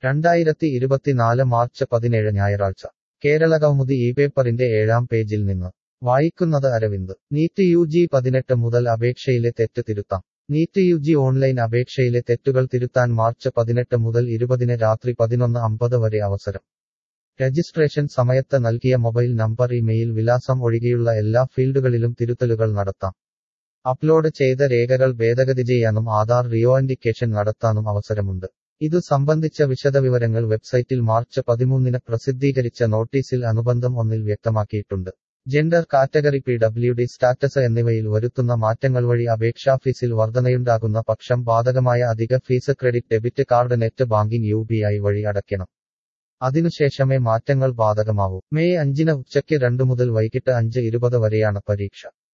രണ്ടായിരത്തി ഇരുപത്തിനാല് മാർച്ച് പതിനേഴ് ഞായറാഴ്ച കേരളകൗമുദി ഈ പേപ്പറിന്റെ ഏഴാം പേജിൽ നിന്ന് വായിക്കുന്നത് അരവിന്ദ് നീറ്റ് യു ജി പതിനെട്ട് മുതൽ അപേക്ഷയിലെ തെറ്റ് തിരുത്താം നീറ്റ് യു ജി ഓൺലൈൻ അപേക്ഷയിലെ തെറ്റുകൾ തിരുത്താൻ മാർച്ച് പതിനെട്ട് മുതൽ ഇരുപതിന് രാത്രി പതിനൊന്ന് അമ്പത് വരെ അവസരം രജിസ്ട്രേഷൻ സമയത്ത് നൽകിയ മൊബൈൽ നമ്പർ ഇമെയിൽ വിലാസം ഒഴികെയുള്ള എല്ലാ ഫീൽഡുകളിലും തിരുത്തലുകൾ നടത്താം അപ്ലോഡ് ചെയ്ത രേഖകൾ ഭേദഗതി ചെയ്യാനും ആധാർ റിയോൻഡിക്കേഷൻ നടത്താനും അവസരമുണ്ട് ഇതു സംബന്ധിച്ച വിശദവിവരങ്ങൾ വെബ്സൈറ്റിൽ മാർച്ച് പതിമൂന്നിന് പ്രസിദ്ധീകരിച്ച നോട്ടീസിൽ അനുബന്ധം ഒന്നിൽ വ്യക്തമാക്കിയിട്ടുണ്ട് gender category P W D status എന്നിവയിൽ വരുത്തുന്ന മാറ്റങ്ങൾ വഴി അപേക്ഷാ ഫീസിൽ വർധനയുണ്ടാകുന്ന പക്ഷം ബാധകമായ അധിക fees credit debit card net banking U വഴി അടയ്ക്കണം അതിനുശേഷമേ മാറ്റങ്ങൾ ബാധകമാവൂ മെയ് അഞ്ചിന് ഉച്ചയ്ക്ക് രണ്ടു മുതൽ വൈകിട്ട് അഞ്ച് ഇരുപത് വരെയാണ് പരീക്ഷ